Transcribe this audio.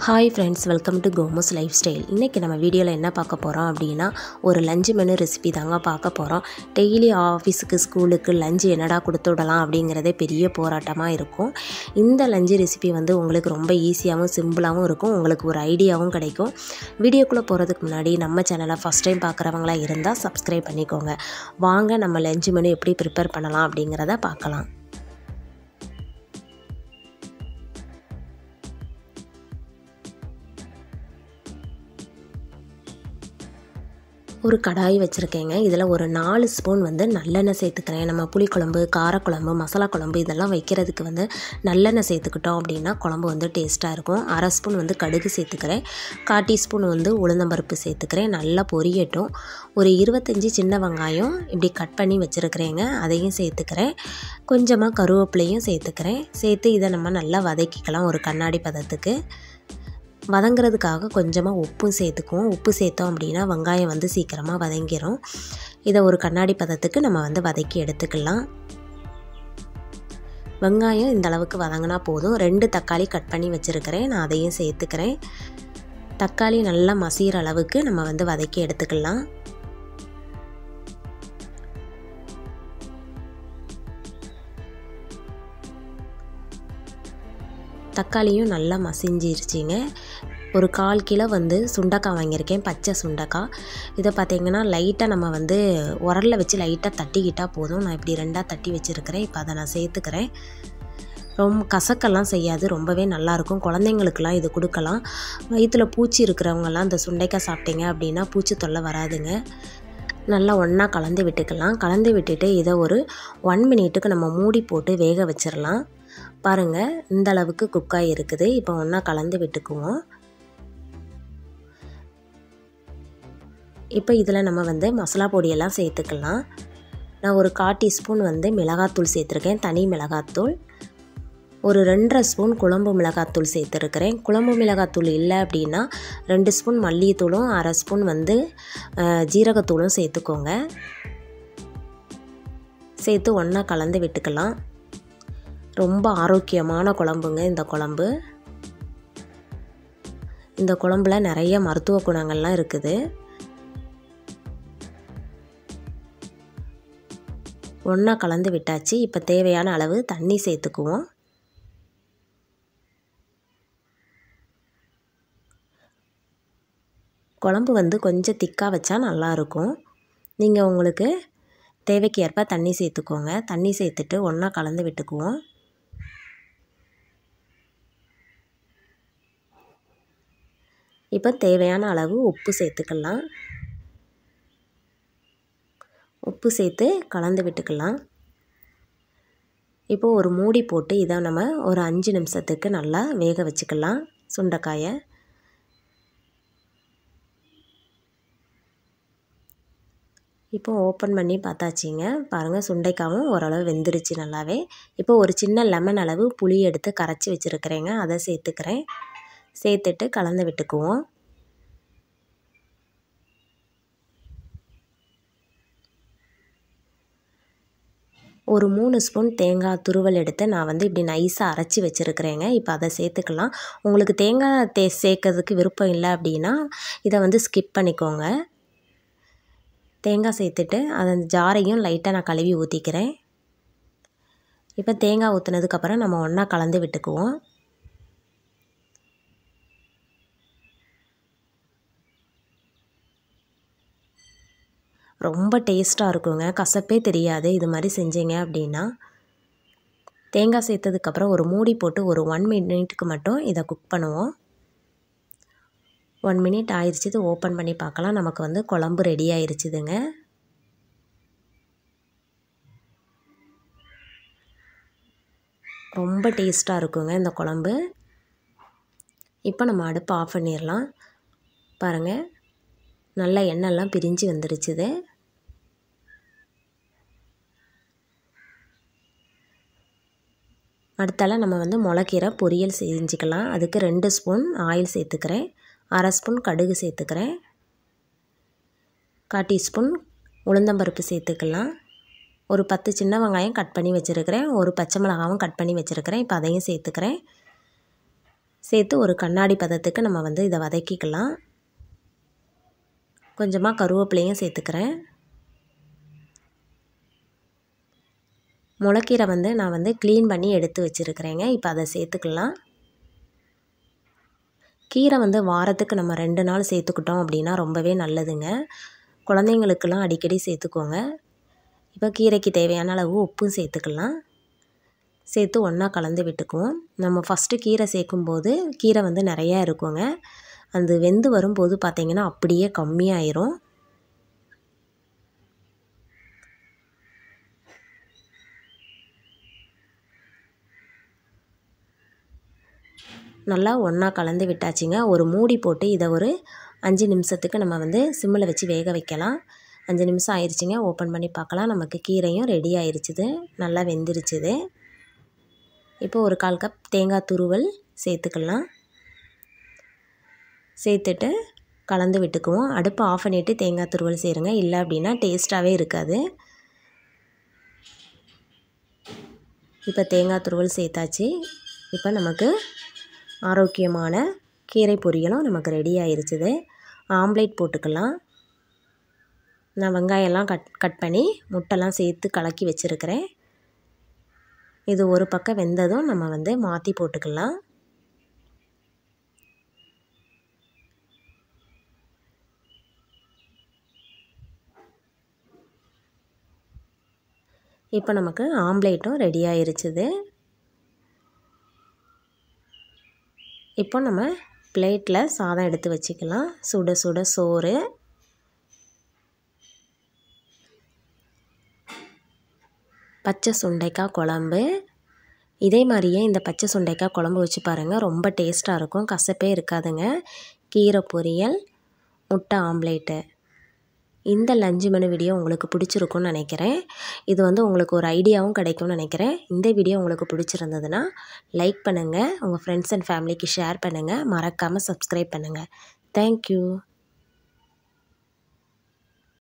hi friends welcome to கோமோஸ் lifestyle இன்றைக்கி நம்ம வீடியோவில் என்ன பார்க்க போகிறோம் அப்படின்னா ஒரு லஞ்சு மெனு ரெசிபி தாங்க பார்க்க போகிறோம் டெய்லி ஆஃபீஸுக்கு ஸ்கூலுக்கு லஞ்சு என்னடா கொடுத்து விடலாம் அப்படிங்கிறதே பெரிய போராட்டமாக இருக்கும் இந்த லஞ்சு ரெசிபி வந்து உங்களுக்கு ரொம்ப ஈஸியாகவும் சிம்பிளாகவும் இருக்கும் உங்களுக்கு ஒரு ஐடியாவும் கிடைக்கும் வீடியோக்குள்ளே போகிறதுக்கு முன்னாடி நம்ம சேனலை ஃபஸ்ட் டைம் பார்க்குறவங்களா இருந்தால் சப்ஸ்கிரைப் பண்ணிக்கோங்க வாங்க நம்ம லஞ்சு மெனு எப்படி ப்ரிப்பேர் பண்ணலாம் அப்படிங்கிறத பார்க்கலாம் ஒரு கடாய் வச்சுருக்கேங்க இதில் ஒரு நாலு ஸ்பூன் வந்து நல்லெண்ணெய் சேர்த்துக்கிறேன் நம்ம புளிக்குழம்பு காரக்குழம்பு மசாலா குழம்பு இதெல்லாம் வைக்கிறதுக்கு வந்து நல்லெண்ணெய் சேர்த்துக்கிட்டோம் அப்படின்னா குழம்பு வந்து டேஸ்ட்டாக இருக்கும் அரை ஸ்பூன் வந்து கடுகு சேர்த்துக்கிறேன் கால் டீஸ்பூன் வந்து உளுந்தம்பருப்பு சேர்த்துக்கிறேன் நல்லா பொரியட்டும் ஒரு இருபத்தஞ்சி சின்ன வெங்காயம் இப்படி கட் பண்ணி வச்சுருக்கிறேங்க அதையும் சேர்த்துக்கிறேன் கொஞ்சமாக கருவேப்பிலையும் சேர்த்துக்கிறேன் சேர்த்து இதை நம்ம நல்லா வதக்கிக்கலாம் ஒரு கண்ணாடி பதத்துக்கு வதங்கிறதுக்காக கொஞ்சமாக உப்பும் சேர்த்துக்குவோம் உப்பு சேர்த்தோம் அப்படின்னா வெங்காயம் வந்து சீக்கிரமாக வதங்கிரும் இதை ஒரு கண்ணாடி பதத்துக்கு நம்ம வந்து வதக்கி எடுத்துக்கலாம் வெங்காயம் இந்த அளவுக்கு வதங்கினா போதும் ரெண்டு தக்காளி கட் பண்ணி வச்சுருக்கிறேன் நான் அதையும் சேர்த்துக்கிறேன் தக்காளி நல்லா மசிகிற அளவுக்கு நம்ம வந்து வதக்கி எடுத்துக்கலாம் தக்காளியும் நல்லா மசிஞ்சிருச்சிங்க ஒரு கால் கிலோ வந்து சுண்டக்காய் வாங்கியிருக்கேன் பச்சை சுண்டக்காய் இதை பார்த்திங்கன்னா லைட்டாக நம்ம வந்து உரலில் வச்சு லைட்டாக தட்டிக்கிட்டால் போதும் நான் இப்படி ரெண்டாக தட்டி வச்சுருக்கிறேன் இப்போ அதை நான் சேர்த்துக்கிறேன் ரொம்ப கசக்கெல்லாம் செய்யாது ரொம்பவே நல்லாயிருக்கும் குழந்தைங்களுக்கெல்லாம் இது கொடுக்கலாம் வயிற்றில் பூச்சி இருக்கிறவங்கெல்லாம் இந்த சுண்டைக்காய் சாப்பிட்டீங்க அப்படின்னா பூச்சி தொல்லை வராதுங்க நல்லா ஒன்றா கலந்து விட்டுக்கலாம் கலந்து விட்டுட்டு இதை ஒரு ஒன் மினிட்டுக்கு நம்ம மூடி போட்டு வேக வச்சிடலாம் பாருங்கள் இந்த அளவுக்கு குக்காய் இருக்குது இப்போ ஒன்றா கலந்து விட்டுக்குவோம் இப்போ இதில் நம்ம வந்து மசாலா பொடியெல்லாம் சேர்த்துக்கலாம் நான் ஒரு கால் டீஸ்பூன் வந்து மிளகாத்தூள் சேர்த்துருக்கேன் தனி மிளகாத்தூள் ஒரு ரெண்டரை ஸ்பூன் குழம்பு மிளகாத்தூள் சேர்த்துருக்கிறேன் குழம்பு மிளகாத்தூள் இல்லை அப்படின்னா ரெண்டு ஸ்பூன் மல்லித்தூளும் அரை ஸ்பூன் வந்து ஜீரகத்தூளும் சேர்த்துக்கோங்க சேர்த்து ஒன்றா கலந்து விட்டுக்கலாம் ரொம்ப ஆரோக்கியமான குழம்புங்க இந்த குழம்பு இந்த குழம்புல நிறைய மருத்துவ குணங்கள்லாம் இருக்குது ஒன்றா கலந்து விட்டாச்சு இப்போ தேவையான அளவு தண்ணி சேர்த்துக்குவோம் குழம்பு வந்து கொஞ்சம் திக்காக வச்சா நல்லாயிருக்கும் நீங்கள் உங்களுக்கு தேவைக்கு ஏற்ப தண்ணி சேர்த்துக்கோங்க தண்ணி சேர்த்துட்டு ஒன்றா கலந்து விட்டுக்குவோம் இப்போ தேவையான அளவு உப்பு சேர்த்துக்கலாம் உப்பு சேர்த்து கலந்து விட்டுக்கலாம் இப்போது ஒரு மூடி போட்டு இதை நம்ம ஒரு அஞ்சு நிமிஷத்துக்கு நல்லா வேக வச்சுக்கலாம் சுண்டைக்காயை இப்போ ஓப்பன் பண்ணி பார்த்தாச்சிங்க பாருங்கள் சுண்டைக்காவும் ஓரளவு வெந்துருச்சு நல்லாவே இப்போ ஒரு சின்ன லெமன் அளவு புளி எடுத்து கரைச்சி வச்சுருக்கிறேங்க அதை சேர்த்துக்கிறேன் சேர்த்துட்டு கலந்து விட்டுக்குவோம் ஒரு மூணு ஸ்பூன் தேங்காய் துருவல் எடுத்து நான் வந்து இப்படி நைஸாக அரைச்சி வச்சுருக்கிறேங்க இப்போ அதை சேர்த்துக்கலாம் உங்களுக்கு தேங்காய் தே சேர்க்கறதுக்கு விருப்பம் இல்லை அப்படின்னா இதை வந்து ஸ்கிப் பண்ணிக்கோங்க தேங்காய் சேர்த்துட்டு அதை ஜாரையும் லைட்டாக நான் கழுவி ஊற்றிக்கிறேன் இப்போ தேங்காய் ஊற்றுனதுக்கப்புறம் நம்ம ஒன்றா கலந்து விட்டுக்குவோம் ரொம்ப டேஸ்ட்டாக இருக்குங்க கசப்பே தெரியாது இது மாதிரி செஞ்சீங்க அப்படின்னா தேங்காய் சேர்த்ததுக்கப்புறம் ஒரு மூடி போட்டு ஒரு ஒன் மினிட்டுக்கு மட்டும் இதை குக் பண்ணுவோம் ஒன் மினிட் ஆயிடுச்சு இது ஓப்பன் பண்ணி பார்க்கலாம் நமக்கு வந்து குழம்பு ரெடி ஆயிடுச்சுதுங்க ரொம்ப டேஸ்ட்டாக இருக்குங்க இந்த குழம்பு இப்போ நம்ம அடுப்பு ஆஃப் பண்ணிடலாம் பாருங்கள் நல்லா எண்ணெய்லாம் பிரிஞ்சு வந்துருச்சுது அடுத்தால நம்ம வந்து முளைக்கீரை பொரியல் செஞ்சுக்கலாம் அதுக்கு ரெண்டு ஸ்பூன் ஆயில் சேர்த்துக்கிறேன் அரை ஸ்பூன் கடுகு சேர்த்துக்கிறேன் கால் டீஸ்பூன் உளுந்தம்பருப்பு சேர்த்துக்கலாம் ஒரு பத்து சின்ன வெங்காயம் கட் பண்ணி வச்சுருக்கிறேன் ஒரு பச்சை மிளகாவும் கட் பண்ணி வச்சுருக்கிறேன் இப்போ அதையும் சேர்த்துக்கிறேன் சேர்த்து ஒரு கண்ணாடி பதத்துக்கு நம்ம வந்து இதை வதக்கிக்கலாம் கொஞ்சமாக கருவேப்பிலையும் சேர்த்துக்கிறேன் முளைக்கீரை வந்து நான் வந்து க்ளீன் பண்ணி எடுத்து வச்சுருக்கிறேங்க இப்போ அதை சேர்த்துக்கலாம் கீரை வந்து வாரத்துக்கு நம்ம ரெண்டு நாள் சேர்த்துக்கிட்டோம் அப்படின்னா ரொம்பவே நல்லதுங்க குழந்தைங்களுக்கெல்லாம் அடிக்கடி சேர்த்துக்கோங்க இப்போ கீரைக்கு தேவையான அளவு உப்பும் சேர்த்துக்கலாம் சேர்த்து ஒன்றா கலந்து விட்டுக்குவோம் நம்ம ஃபஸ்ட்டு கீரை சேர்க்கும்போது கீரை வந்து நிறையா இருக்குங்க அது வெந்து வரும்போது பார்த்திங்கன்னா அப்படியே கம்மியாயிரும் நல்லா ஒன்றா கலந்து விட்டாச்சுங்க ஒரு மூடி போட்டு இதை ஒரு அஞ்சு நிமிஷத்துக்கு நம்ம வந்து சிம்மில் வச்சு வேக வைக்கலாம் அஞ்சு நிமிஷம் ஆயிடுச்சுங்க ஓப்பன் பண்ணி பார்க்கலாம் நமக்கு கீரையும் ரெடி ஆயிடுச்சுது நல்லா வெந்துருச்சுது இப்போ ஒரு கால் கப் தேங்காய் துருவல் சேர்த்துக்கலாம் சேர்த்துட்டு கலந்து விட்டுக்குவோம் அடுப்பை ஆஃப் பண்ணிவிட்டு தேங்காய் துருவல் சேருங்க இல்லை அப்படின்னா டேஸ்ட்டாகவே இருக்காது இப்போ தேங்காய் துருவல் சேர்த்தாச்சு இப்போ நமக்கு ஆரோக்கியமான கீரை பொரியலும் நமக்கு ரெடி ஆயிருச்சுது ஆம்லேட் போட்டுக்கலாம் நான் வெங்காயம்லாம் கட் கட் பண்ணி முட்டைலாம் சேர்த்து கலக்கி வச்சுருக்கிறேன் இது ஒரு பக்கம் வெந்ததும் நம்ம வந்து மாற்றி போட்டுக்கலாம் இப்போ நமக்கு ஆம்லேட்டும் ரெடி ஆயிருச்சுது இப்போ நம்ம பிளேட்டில் சாதம் எடுத்து வச்சுக்கலாம் சுட சுட சோறு பச்சை சுண்டைக்காய் குழம்பு இதே மாதிரியே இந்த பச்சை சுண்டைக்காய் குழம்பு வச்சு பாருங்கள் ரொம்ப டேஸ்ட்டாக இருக்கும் கசப்பே இருக்காதுங்க கீரை பொரியல் முட்டை ஆம்லேட்டு இந்த லஞ்சு மெனு வீடியோ உங்களுக்கு பிடிச்சிருக்கும்னு நினைக்கிறேன் இது வந்து உங்களுக்கு ஒரு ஐடியாவும் கிடைக்கும்னு நினைக்கிறேன் இந்த வீடியோ உங்களுக்கு பிடிச்சிருந்ததுன்னா லைக் பண்ணுங்கள் உங்கள் ஃப்ரெண்ட்ஸ் அண்ட் ஃபேமிலிக்கு ஷேர் பண்ணுங்கள் மறக்காமல் சப்ஸ்கிரைப் பண்ணுங்கள் தேங்க்யூ